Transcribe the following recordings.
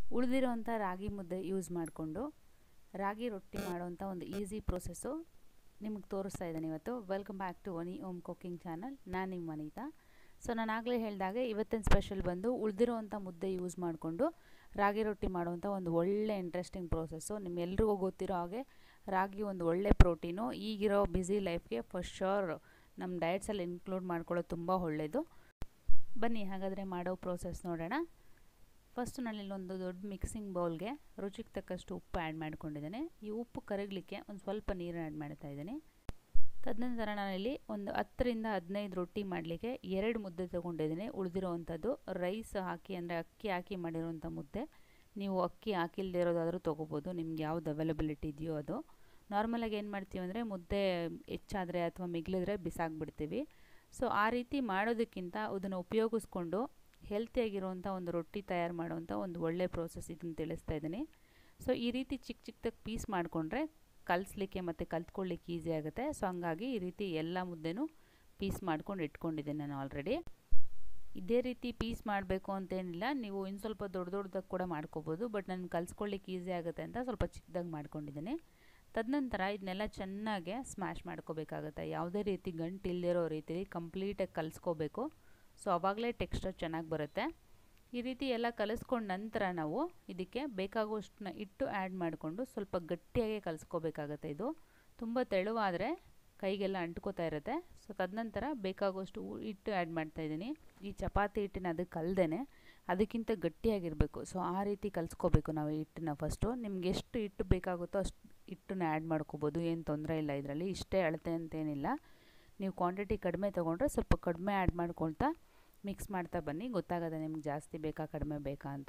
ಉಳಿದಿರೋವಂಥ ರಾಗಿ ಮುದ್ದೆ ಯೂಸ್ ಮಾಡಿಕೊಂಡು ರಾಗಿ ರೊಟ್ಟಿ ಮಾಡೋವಂಥ ಒಂದು ಈಸಿ ಪ್ರೊಸೆಸ್ಸು ನಿಮಗೆ ತೋರಿಸ್ತಾ ಇದ್ದೀನಿ ಇವತ್ತು ವೆಲ್ಕಮ್ ಬ್ಯಾಕ್ ಟು ಒನಿ ಓಮ್ ಕುಕಿಂಗ್ ಚಾನಲ್ ನಾನು ನಿಮ್ಮ ವನಿತಾ ಸೊ ನಾನು ಆಗಲೇ ಹೇಳಿದಾಗೆ ಇವತ್ತಿನ ಸ್ಪೆಷಲ್ ಬಂದು ಉಳಿದಿರೋವಂಥ ಮುದ್ದೆ ಯೂಸ್ ಮಾಡಿಕೊಂಡು ರಾಗಿ ರೊಟ್ಟಿ ಮಾಡುವಂಥ ಒಂದು ಒಳ್ಳೆ ಇಂಟ್ರೆಸ್ಟಿಂಗ್ ಪ್ರೋಸೆಸ್ಸು ನಿಮ್ಮೆಲ್ರಿಗೂ ಗೊತ್ತಿರೋ ಹಾಗೆ ರಾಗಿ ಒಂದು ಒಳ್ಳೆ ಪ್ರೋಟೀನು ಈಗಿರೋ ಬ್ಯುಸಿ ಲೈಫ್ಗೆ ಫಸ್ಟ್ ಶೋರ್ ನಮ್ಮ ಡಯಟ್ಸಲ್ಲಿ ಇನ್ಕ್ಲೂಡ್ ಮಾಡ್ಕೊಳ್ಳೋದು ತುಂಬ ಒಳ್ಳೆಯದು ಬನ್ನಿ ಹಾಗಾದರೆ ಮಾಡೋ ಪ್ರೋಸೆಸ್ ನೋಡೋಣ ಫಸ್ಟ್ ನಾನಿಲ್ಲೊಂದು ದೊಡ್ಡ ಮಿಕ್ಸಿಂಗ್ ಬೌಲ್ಗೆ ರುಚಿಗೆ ತಕ್ಕಷ್ಟು ಉಪ್ಪು ಆ್ಯಡ್ ಮಾಡ್ಕೊಂಡಿದ್ದೇನೆ ಈ ಉಪ್ಪು ಕರಗಲಿಕ್ಕೆ ಒಂದು ಸ್ವಲ್ಪ ನೀರನ್ನು ಆ್ಯಡ್ ಮಾಡ್ತಾ ಇದ್ದೀನಿ ತದನಂತರ ನಾನಿಲ್ಲಿ ಒಂದು ಹತ್ತರಿಂದ ಹದಿನೈದು ರೊಟ್ಟಿ ಮಾಡಲಿಕ್ಕೆ ಎರಡು ಮುದ್ದೆ ತೊಗೊಂಡಿದ್ದೀನಿ ಉಳಿದಿರೋವಂಥದ್ದು ರೈಸ್ ಹಾಕಿ ಅಂದರೆ ಅಕ್ಕಿ ಹಾಕಿ ಮಾಡಿರೋವಂಥ ಮುದ್ದೆ ನೀವು ಅಕ್ಕಿ ಹಾಕಿಲ್ಲದೆ ಇರೋದಾದರೂ ತೊಗೋಬೋದು ನಿಮ್ಗೆ ಯಾವ್ದು ಅವೈಲಬಿಲಿಟಿ ಇದೆಯೋ ಅದು ನಾರ್ಮಲಾಗಿ ಏನು ಮಾಡ್ತೀವಿ ಅಂದರೆ ಮುದ್ದೆ ಹೆಚ್ಚಾದರೆ ಅಥವಾ ಮಿಗಿಲಿದ್ರೆ ಬಿಸಾಕ್ಬಿಡ್ತೀವಿ ಸೊ ಆ ರೀತಿ ಮಾಡೋದಕ್ಕಿಂತ ಅದನ್ನು ಉಪಯೋಗಿಸ್ಕೊಂಡು ಹೆಲ್ತಿಯಾಗಿರುವಂಥ ಒಂದು ರೊಟ್ಟಿ ತಯಾರು ಮಾಡುವಂಥ ಒಂದು ಒಳ್ಳೆ ಪ್ರೋಸೆಸ್ ಇದನ್ನು ತಿಳಿಸ್ತಾ ಇದ್ದೀನಿ ಸೊ ಈ ರೀತಿ ಚಿಕ್ಕ ಚಿಕ್ಕದಾಗಿ ಪೀಸ್ ಮಾಡಿಕೊಂಡ್ರೆ ಕಲಿಸ್ಲಿಕ್ಕೆ ಮತ್ತು ಕಲ್ತ್ಕೊಳ್ಳಿಕ್ಕೆ ಈಸಿ ಆಗುತ್ತೆ ಸೊ ಹಂಗಾಗಿ ಈ ರೀತಿ ಎಲ್ಲ ಮುದ್ದೆನೂ ಪೀಸ್ ಮಾಡ್ಕೊಂಡು ಇಟ್ಕೊಂಡಿದ್ದೀನಿ ನಾನು ಆಲ್ರೆಡಿ ಇದೇ ರೀತಿ ಪೀಸ್ ಮಾಡಬೇಕು ಅಂತೇನಿಲ್ಲ ನೀವು ಇನ್ನು ಸ್ವಲ್ಪ ದೊಡ್ಡ ದೊಡ್ಡದಾಗಿ ಕೂಡ ಮಾಡ್ಕೋಬೋದು ಬಟ್ ನಾನು ಕಲಿಸ್ಕೊಳ್ಳಿಕ್ಕೆ ಈಸಿ ಆಗುತ್ತೆ ಅಂತ ಸ್ವಲ್ಪ ಚಿಕ್ಕದಾಗಿ ಮಾಡ್ಕೊಂಡಿದ್ದೀನಿ ತದನಂತರ ಇದನ್ನೆಲ್ಲ ಚೆನ್ನಾಗೆ ಸ್ಮ್ಯಾಶ್ ಮಾಡ್ಕೋಬೇಕಾಗುತ್ತೆ ಯಾವುದೇ ರೀತಿ ಗಂಟು ಇಲ್ಲದಿರೋ ರೀತಿ ಕಂಪ್ಲೀಟಾಗಿ ಕಲಿಸ್ಕೋಬೇಕು ಸೊ ಆವಾಗಲೇ ಟೆಕ್ಸ್ಚರ್ ಚೆನ್ನಾಗಿ ಬರುತ್ತೆ ಈ ರೀತಿ ಎಲ್ಲ ಕಲಿಸ್ಕೊಂಡ ನಂತರ ನಾವು ಇದಕ್ಕೆ ಬೇಕಾಗುವಷ್ಟನ್ನ ಇಟ್ಟು ಆ್ಯಡ್ ಮಾಡಿಕೊಂಡು ಸ್ವಲ್ಪ ಗಟ್ಟಿಯಾಗಿ ಕಲಿಸ್ಕೋಬೇಕಾಗತ್ತೆ ಇದು ತುಂಬ ತೆಳುವಾದರೆ ಕೈಗೆಲ್ಲ ಅಂಟ್ಕೋತಾ ಇರುತ್ತೆ ಸೊ ತದನಂತರ ಬೇಕಾಗುವಷ್ಟು ಹಿಟ್ಟು ಆ್ಯಡ್ ಮಾಡ್ತಾಯಿದ್ದೀನಿ ಈ ಚಪಾತಿ ಹಿಟ್ಟಿನ ಅದಕ್ಕೆ ಅಲ್ಲದೆ ಅದಕ್ಕಿಂತ ಗಟ್ಟಿಯಾಗಿರಬೇಕು ಸೊ ಆ ರೀತಿ ಕಲಿಸ್ಕೋಬೇಕು ನಾವು ಹಿಟ್ಟನ್ನ ಫಸ್ಟು ನಿಮ್ಗೆ ಎಷ್ಟು ಹಿಟ್ಟು ಬೇಕಾಗುತ್ತೋ ಅಷ್ಟು ಹಿಟ್ಟನ್ನ ಆ್ಯಡ್ ಮಾಡ್ಕೋಬೋದು ಏನು ತೊಂದರೆ ಇಲ್ಲ ಇದರಲ್ಲಿ ಇಷ್ಟೇ ಅಳತೆ ಅಂತೇನಿಲ್ಲ ನೀವು ಕ್ವಾಂಟಿಟಿ ಕಡಿಮೆ ತೊಗೊಂಡ್ರೆ ಸ್ವಲ್ಪ ಕಡಿಮೆ ಆ್ಯಡ್ ಮಾಡ್ಕೊಳ್ತಾ ಮಿಕ್ಸ್ ಮಾಡ್ತಾ ಬನ್ನಿ ಗೊತ್ತಾಗತ್ತೆ ನಿಮ್ಗೆ ಜಾಸ್ತಿ ಬೇಕಾ ಕಡಿಮೆ ಬೇಕಾ ಅಂತ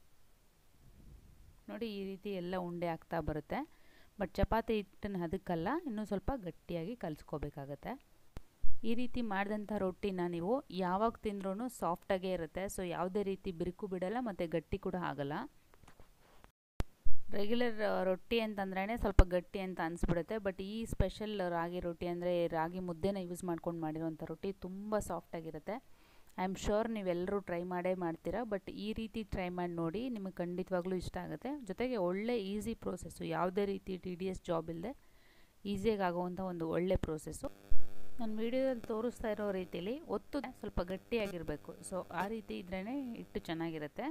ನೋಡಿ ಈ ರೀತಿ ಎಲ್ಲ ಉಂಡೆ ಆಗ್ತಾ ಬರುತ್ತೆ ಬಟ್ ಚಪಾತಿ ಹಿಟ್ಟನ್ನು ಅದಕ್ಕಲ್ಲ ಇನ್ನೂ ಸ್ವಲ್ಪ ಗಟ್ಟಿಯಾಗಿ ಕಲಿಸ್ಕೋಬೇಕಾಗತ್ತೆ ಈ ರೀತಿ ಮಾಡಿದಂಥ ರೊಟ್ಟಿನ ನೀವು ಯಾವಾಗ ತಿಂದ್ರೂ ಸಾಫ್ಟಾಗೇ ಇರುತ್ತೆ ಸೊ ಯಾವುದೇ ರೀತಿ ಬಿರುಕು ಬಿಡಲ್ಲ ಮತ್ತು ಗಟ್ಟಿ ಕೂಡ ಆಗಲ್ಲ ರೆಗ್ಯುಲರ್ ರೊಟ್ಟಿ ಅಂತಂದ್ರೇ ಸ್ವಲ್ಪ ಗಟ್ಟಿ ಅಂತ ಅನಿಸ್ಬಿಡುತ್ತೆ ಬಟ್ ಈ ಸ್ಪೆಷಲ್ ರಾಗಿ ರೊಟ್ಟಿ ಅಂದರೆ ರಾಗಿ ಮುದ್ದೆನ ಯೂಸ್ ಮಾಡ್ಕೊಂಡು ಮಾಡಿರೋಂಥ ರೊಟ್ಟಿ ತುಂಬ ಸಾಫ್ಟಾಗಿರುತ್ತೆ ಐ ಆಮ್ ಶ್ಯೂರ್ ನೀವೆಲ್ಲರೂ ಟ್ರೈ ಮಾಡೇ ಮಾಡ್ತೀರಾ ಬಟ್ ಈ ರೀತಿ ಟ್ರೈ ಮಾಡಿ ನೋಡಿ ನಿಮಗೆ ಖಂಡಿತವಾಗ್ಲೂ ಇಷ್ಟ ಆಗುತ್ತೆ ಜೊತೆಗೆ ಒಳ್ಳೆ ಈಸಿ ಪ್ರೋಸೆಸ್ಸು ಯಾವುದೇ ರೀತಿ ಟಿ ಡಿ ಎಸ್ ಜಾಬ್ ಇಲ್ಲದೆ ಈಸಿಯಾಗಿ ಆಗುವಂಥ ಒಂದು ಒಳ್ಳೆ ಪ್ರೋಸೆಸ್ಸು ನಾನು ವೀಡಿಯೋದಲ್ಲಿ ತೋರಿಸ್ತಾ ಇರೋ ರೀತಿಲಿ ಒತ್ತು ಸ್ವಲ್ಪ ಗಟ್ಟಿಯಾಗಿರಬೇಕು ಸೊ ಆ ರೀತಿ ಇದ್ರೇ ಹಿಟ್ಟು ಚೆನ್ನಾಗಿರುತ್ತೆ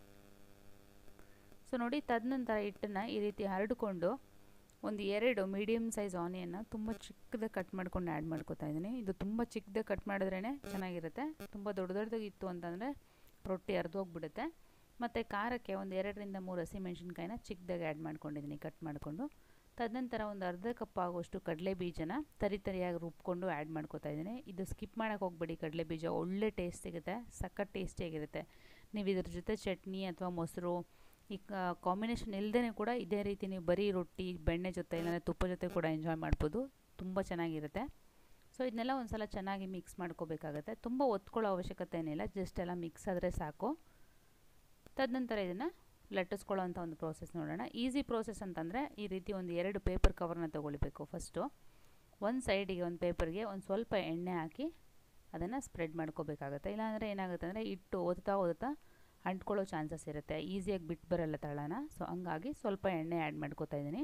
ಸೊ ನೋಡಿ ತದನಂತರ ಹಿಟ್ಟನ್ನು ಈ ರೀತಿ ಹರಡಿಕೊಂಡು ಒಂದು ಎರಡು ಮೀಡಿಯಮ್ ಸೈಜ್ ಆನಿಯನ್ನ ತುಂಬ ಚಿಕ್ಕದಾಗಿ ಕಟ್ ಮಾಡ್ಕೊಂಡು ಆ್ಯಡ್ ಮಾಡ್ಕೊತಾ ಇದ್ದೀನಿ ಇದು ತುಂಬ ಚಿಕ್ಕದಾಗಿ ಕಟ್ ಮಾಡಿದ್ರೇ ಚೆನ್ನಾಗಿರುತ್ತೆ ತುಂಬ ದೊಡ್ಡ ದೊಡ್ಡದಾಗಿ ಇತ್ತು ಅಂತಂದರೆ ರೊಟ್ಟಿ ಅರ್ಧೋಗ್ಬಿಡುತ್ತೆ ಮತ್ತು ಖಾರಕ್ಕೆ ಒಂದು ಎರಡರಿಂದ ಮೂರು ಹಸಿಮೆಣ್ಸಿನ್ಕಾಯಿನ ಚಿಕ್ಕದಾಗಿ ಆ್ಯಡ್ ಮಾಡ್ಕೊಂಡಿದ್ದೀನಿ ಕಟ್ ಮಾಡಿಕೊಂಡು ತದನಂತರ ಒಂದು ಅರ್ಧ ಕಪ್ ಆಗುವಷ್ಟು ಕಡಲೆ ಬೀಜನ ತರಿ ತರಿಯಾಗಿ ರುಬ್ಕೊಂಡು ಆ್ಯಡ್ ಮಾಡ್ಕೊತಾ ಇದ್ದೀನಿ ಇದು ಸ್ಕಿಪ್ ಮಾಡೋಕ್ಕೆ ಹೋಗ್ಬೇಡಿ ಕಡಲೆ ಬೀಜ ಒಳ್ಳೆ ಟೇಸ್ಟ್ ಸಿಗುತ್ತೆ ಸಖತ್ ಟೇಸ್ಟಿಯಾಗಿರುತ್ತೆ ನೀವು ಇದ್ರ ಜೊತೆ ಚಟ್ನಿ ಅಥವಾ ಮೊಸರು ಈ ಕಾಂಬಿನೇಷನ್ ಇಲ್ಲದೇ ಕೂಡ ಇದೇ ರೀತಿ ನೀವು ಬರೀ ರೊಟ್ಟಿ ಬೆಣ್ಣೆ ಜೊತೆ ಇಲ್ಲಾಂದರೆ ತುಪ್ಪ ಜೊತೆ ಕೂಡ ಎಂಜಾಯ್ ಮಾಡ್ಬೋದು ತುಂಬ ಚೆನ್ನಾಗಿರುತ್ತೆ ಸೊ ಇದನ್ನೆಲ್ಲ ಒಂದು ಸಲ ಚೆನ್ನಾಗಿ ಮಿಕ್ಸ್ ಮಾಡ್ಕೋಬೇಕಾಗತ್ತೆ ತುಂಬ ಒತ್ಕೊಳ್ಳೋ ಅವಶ್ಯಕತೆ ಏನಿಲ್ಲ ಜಸ್ಟ್ ಎಲ್ಲ ಮಿಕ್ಸ್ ಆದರೆ ಸಾಕು ತದನಂತರ ಇದನ್ನು ಲಟ್ಟಿಸ್ಕೊಳ್ಳೋ ಅಂಥ ಒಂದು ಪ್ರೋಸೆಸ್ ನೋಡೋಣ ಈಸಿ ಪ್ರೋಸೆಸ್ ಅಂತಂದರೆ ಈ ರೀತಿ ಒಂದು ಎರಡು ಪೇಪರ್ ಕವರ್ನ ತೊಗೊಳ್ಬೇಕು ಫಸ್ಟು ಒಂದು ಸೈಡಿಗೆ ಒಂದು ಪೇಪರ್ಗೆ ಒಂದು ಸ್ವಲ್ಪ ಎಣ್ಣೆ ಹಾಕಿ ಅದನ್ನು ಸ್ಪ್ರೆಡ್ ಮಾಡ್ಕೋಬೇಕಾಗತ್ತೆ ಇಲ್ಲಾಂದರೆ ಏನಾಗುತ್ತೆ ಅಂದರೆ ಇಟ್ಟು ಓದ್ತಾ ಓದ್ತಾ ಅಂಟ್ಕೊಳ್ಳೋ ಚಾನ್ಸಸ್ ಇರುತ್ತೆ ಈಸಿಯಾಗಿ ಬಿಟ್ಟು ಬರಲ್ಲ ತಳನ ಸೊ ಹಂಗಾಗಿ ಸ್ವಲ್ಪ ಎಣ್ಣೆ ಆ್ಯಡ್ ಮಾಡ್ಕೋತಾ ಇದ್ದೀನಿ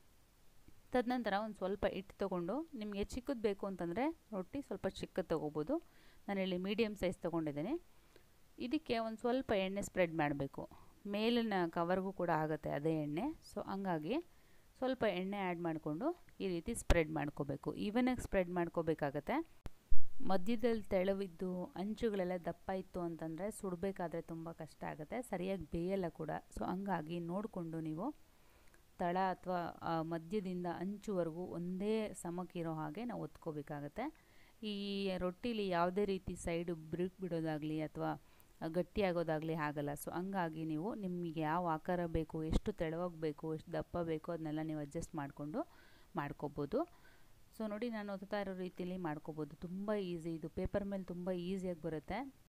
ತದನಂತರ ಒಂದು ಸ್ವಲ್ಪ ಹಿಟ್ಟು ತೊಗೊಂಡು ನಿಮಗೆ ಚಿಕ್ಕದು ಬೇಕು ಅಂತಂದರೆ ರೊಟ್ಟಿ ಸ್ವಲ್ಪ ಚಿಕ್ಕದು ತೊಗೋಬೋದು ನಾನಿಲ್ಲಿ ಮೀಡಿಯಮ್ ಸೈಜ್ ತೊಗೊಂಡಿದ್ದೀನಿ ಇದಕ್ಕೆ ಒಂದು ಸ್ವಲ್ಪ ಎಣ್ಣೆ ಸ್ಪ್ರೆಡ್ ಮಾಡಬೇಕು ಮೇಲಿನ ಕವರ್ಗೂ ಕೂಡ ಆಗುತ್ತೆ ಅದೇ ಎಣ್ಣೆ ಸೊ ಹಂಗಾಗಿ ಸ್ವಲ್ಪ ಎಣ್ಣೆ ಆ್ಯಡ್ ಮಾಡಿಕೊಂಡು ಈ ರೀತಿ ಸ್ಪ್ರೆಡ್ ಮಾಡ್ಕೋಬೇಕು ಈವನಾಗಿ ಸ್ಪ್ರೆಡ್ ಮಾಡ್ಕೋಬೇಕಾಗತ್ತೆ ಮಧ್ಯದಲ್ಲಿ ತೆಳುವಿದ್ದು ಅಂಚುಗಳೆಲ್ಲ ದಪ್ಪ ಇತ್ತು ಅಂತಂದರೆ ಸುಡಬೇಕಾದ್ರೆ ತುಂಬ ಕಷ್ಟ ಆಗುತ್ತೆ ಸರಿಯಾಗಿ ಬೇಯಲ್ಲ ಕೂಡ ಸೊ ಹಂಗಾಗಿ ನೋಡಿಕೊಂಡು ನೀವು ತಳ ಅಥವಾ ಮಧ್ಯದಿಂದ ಅಂಚುವರೆಗೂ ಒಂದೇ ಸಮಕ್ಕಿರೋ ಹಾಗೆ ನಾವು ಒತ್ಕೋಬೇಕಾಗತ್ತೆ ಈ ರೊಟ್ಟಿಲಿ ಯಾವುದೇ ರೀತಿ ಸೈಡು ಬಿರುಕು ಬಿಡೋದಾಗಲಿ ಅಥವಾ ಗಟ್ಟಿಯಾಗೋದಾಗಲಿ ಆಗಲ್ಲ ಸೊ ಹಂಗಾಗಿ ನೀವು ನಿಮಗೆ ಯಾವ ಆಕಾರ ಬೇಕು ಎಷ್ಟು ತೆಳುವಾಗಿ ಬೇಕು ಎಷ್ಟು ದಪ್ಪ ಬೇಕು ಅದನ್ನೆಲ್ಲ ನೀವು ಅಡ್ಜಸ್ಟ್ ಮಾಡಿಕೊಂಡು ಮಾಡ್ಕೋಬೋದು ಸೊ ನೋಡಿ ನಾನು ಓದ್ತಾ ಇರೋ ರೀತಿಯಲ್ಲಿ ಮಾಡ್ಕೋಬೋದು ತುಂಬ ಈಸಿ ಇದು ಪೇಪರ್ ಮೇಲೆ ತುಂಬ ಈಸಿಯಾಗಿ ಬರುತ್ತೆ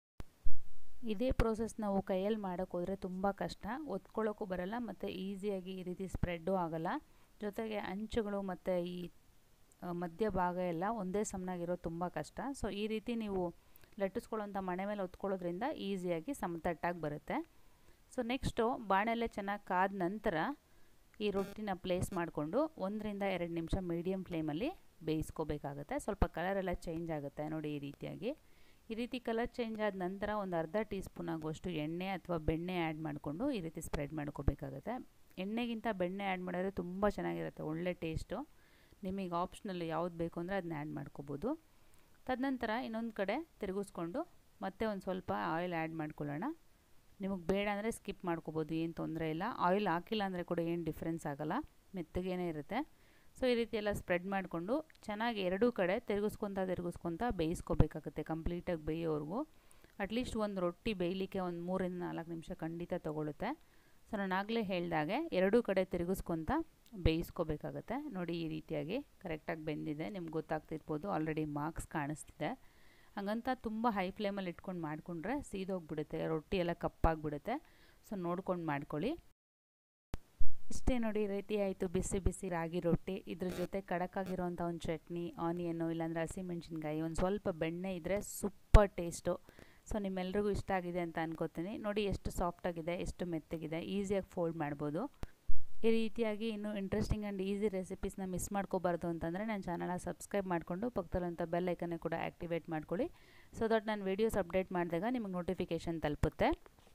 ಇದೇ ಪ್ರೋಸೆಸ್ ನಾವು ಕೈಯಲ್ಲಿ ಮಾಡೋಕ್ಕೆ ಹೋದರೆ ತುಂಬ ಕಷ್ಟ ಒತ್ಕೊಳ್ಳೋಕ್ಕೂ ಬರಲ್ಲ ಮತ್ತು ಈಸಿಯಾಗಿ ಈ ರೀತಿ ಸ್ಪ್ರೆಡ್ಡು ಆಗೋಲ್ಲ ಜೊತೆಗೆ ಅಂಚುಗಳು ಮತ್ತು ಈ ಮಧ್ಯ ಭಾಗ ಎಲ್ಲ ಒಂದೇ ಸಮನಾಗಿರೋದು ತುಂಬ ಕಷ್ಟ ಸೊ ಈ ರೀತಿ ನೀವು ಲಟ್ಟಿಸ್ಕೊಳ್ಳೋಂಥ ಮಣೆ ಮೇಲೆ ಒತ್ಕೊಳ್ಳೋದ್ರಿಂದ ಈಸಿಯಾಗಿ ಸಮತಟ್ಟಾಗಿ ಬರುತ್ತೆ ಸೊ ನೆಕ್ಸ್ಟು ಬಾಣಲೆ ಚೆನ್ನಾಗಿ ಕಾದ ನಂತರ ಈ ರೊಟ್ಟಿನ ಪ್ಲೇಸ್ ಮಾಡಿಕೊಂಡು ಒಂದರಿಂದ ಎರಡು ನಿಮಿಷ ಮೀಡಿಯಮ್ ಫ್ಲೇಮಲ್ಲಿ ಬೇಯಿಸ್ಕೋಬೇಕಾಗುತ್ತೆ ಸ್ವಲ್ಪ ಕಲರೆಲ್ಲ ಚೇಂಜ್ ಆಗುತ್ತೆ ನೋಡಿ ಈ ರೀತಿಯಾಗಿ ಈ ರೀತಿ ಕಲರ್ ಚೇಂಜ್ ಆದ ನಂತರ ಒಂದು ಅರ್ಧ ಟೀ ಸ್ಪೂನ್ ಆಗುವಷ್ಟು ಎಣ್ಣೆ ಅಥವಾ ಬೆಣ್ಣೆ ಆ್ಯಡ್ ಮಾಡಿಕೊಂಡು ಈ ರೀತಿ ಸ್ಪ್ರೆಡ್ ಮಾಡ್ಕೋಬೇಕಾಗುತ್ತೆ ಎಣ್ಣೆಗಿಂತ ಬೆಣ್ಣೆ ಆ್ಯಡ್ ಮಾಡಿದ್ರೆ ತುಂಬ ಚೆನ್ನಾಗಿರುತ್ತೆ ಒಳ್ಳೆ ಟೇಸ್ಟು ನಿಮಗೆ ಆಪ್ಷನಲ್ ಯಾವ್ದು ಬೇಕು ಅಂದರೆ ಅದನ್ನ ಆ್ಯಡ್ ಮಾಡ್ಕೋಬೋದು ತದನಂತರ ಇನ್ನೊಂದು ಕಡೆ ತಿರುಗಿಸ್ಕೊಂಡು ಮತ್ತೆ ಒಂದು ಸ್ವಲ್ಪ ಆಯಿಲ್ ಆ್ಯಡ್ ಮಾಡ್ಕೊಳ್ಳೋಣ ನಿಮಗೆ ಬೇಡ ಅಂದರೆ ಸ್ಕಿಪ್ ಮಾಡ್ಕೋಬೋದು ಏನು ತೊಂದರೆ ಇಲ್ಲ ಆಯಿಲ್ ಹಾಕಿಲ್ಲ ಅಂದರೆ ಕೂಡ ಏನು ಡಿಫ್ರೆನ್ಸ್ ಆಗೋಲ್ಲ ಮೆತ್ತಗೇನೆ ಇರುತ್ತೆ ಸೊ ಈ ರೀತಿ ಎಲ್ಲ ಸ್ಪ್ರೆಡ್ ಮಾಡಿಕೊಂಡು ಚೆನ್ನಾಗಿ ಎರಡೂ ಕಡೆ ತಿರುಗಿಸ್ಕೊತ ತಿರುಗಿಸ್ಕೊತ ಬೇಯಿಸ್ಕೋಬೇಕಾಗುತ್ತೆ ಕಂಪ್ಲೀಟಾಗಿ ಬೇಯೋವರೆಗೂ ಅಟ್ಲೀಸ್ಟ್ ಒಂದು ರೊಟ್ಟಿ ಬೇಯಲಿಕ್ಕೆ ಒಂದು ಮೂರಿಂದ ನಾಲ್ಕು ನಿಮಿಷ ಖಂಡಿತ ತೊಗೊಳುತ್ತೆ ಸೊ ನಾನು ಆಗಲೇ ಹೇಳ್ದಾಗೆ ಎರಡೂ ಕಡೆ ತಿರುಗಿಸ್ಕೊತ ಬೇಯಿಸ್ಕೋಬೇಕಾಗತ್ತೆ ನೋಡಿ ಈ ರೀತಿಯಾಗಿ ಕರೆಕ್ಟಾಗಿ ಬೆಂದಿದೆ ನಿಮ್ಗೆ ಗೊತ್ತಾಗ್ತಿರ್ಬೋದು ಆಲ್ರೆಡಿ ಮಾರ್ಕ್ಸ್ ಕಾಣಿಸ್ತಿದೆ ಹಾಗಂತ ತುಂಬ ಹೈ ಫ್ಲೇಮಲ್ಲಿ ಇಟ್ಕೊಂಡು ಮಾಡಿಕೊಂಡ್ರೆ ಸೀದೋಗ್ಬಿಡುತ್ತೆ ರೊಟ್ಟಿ ಎಲ್ಲ ಕಪ್ಪಾಗಿಬಿಡುತ್ತೆ ಸೊ ನೋಡ್ಕೊಂಡು ಮಾಡ್ಕೊಳ್ಳಿ ಇಷ್ಟೇ ನೋಡಿ ರೀತಿ ಆಯಿತು ಬಿಸಿ ಬಿಸಿ ರಾಗಿ ರೊಟ್ಟಿ ಇದ್ರ ಜೊತೆ ಕಡಕ್ಕಾಗಿರೋಂಥ ಒಂದು ಚಟ್ನಿ ಆನಿಯನ್ನು ಇಲ್ಲಾಂದರೆ ಹಸಿಮೆಣ್ಸಿನ್ಕಾಯಿ ಒಂದು ಸ್ವಲ್ಪ ಬೆಣ್ಣೆ ಇದ್ದರೆ ಸೂಪರ್ ಟೇಸ್ಟು ಸೊ ನಿಮ್ಮೆಲ್ರಿಗೂ ಇಷ್ಟ ಆಗಿದೆ ಅಂತ ಅನ್ಕೋತೀನಿ ನೋಡಿ ಎಷ್ಟು ಸಾಫ್ಟಾಗಿದೆ ಎಷ್ಟು ಮೆತ್ತಗಿದೆ ಈಸಿಯಾಗಿ ಫೋಲ್ಡ್ ಮಾಡ್ಬೋದು ಈ ರೀತಿಯಾಗಿ ಇನ್ನೂ ಇಂಟ್ರೆಸ್ಟಿಂಗ್ ಆ್ಯಂಡ್ ಈಸಿ ರೆಸಿಪೀಸ್ನ ಮಿಸ್ ಮಾಡ್ಕೋಬಾರ್ದು ಅಂತಂದರೆ ನನ್ನ ಚಾನಲ್ನ ಸಬ್ಸ್ಕ್ರೈಬ್ ಮಾಡಿಕೊಂಡು ಪಕ್ಕದಲ್ಲಂಥ ಬೆಲ್ ಐಕನ್ನೇ ಕೂಡ ಆ್ಯಕ್ಟಿವೇಟ್ ಮಾಡ್ಕೊಳ್ಳಿ ಸೊ ದಟ್ ನಾನು ವೀಡಿಯೋಸ್ ಅಪ್ಡೇಟ್ ಮಾಡಿದಾಗ ನಿಮಗೆ ನೋಟಿಫಿಕೇಷನ್ ತಲುಪುತ್ತೆ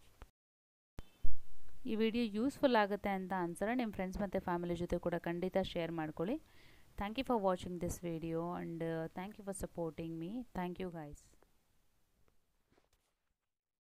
ಈ ವಿಡಿಯೋ ಯೂಸ್ಫುಲ್ ಆಗುತ್ತೆ ಅಂತ ಅನ್ಸರೆ ನಿಮ್ಮ ಫ್ರೆಂಡ್ಸ್ ಮತ್ತು ಫ್ಯಾಮಿಲಿ ಜೊತೆ ಕೂಡ ಖಂಡಿತ ಶೇರ್ ಮಾಡ್ಕೊಳ್ಳಿ thank you for watching this video and thank you for supporting me thank you guys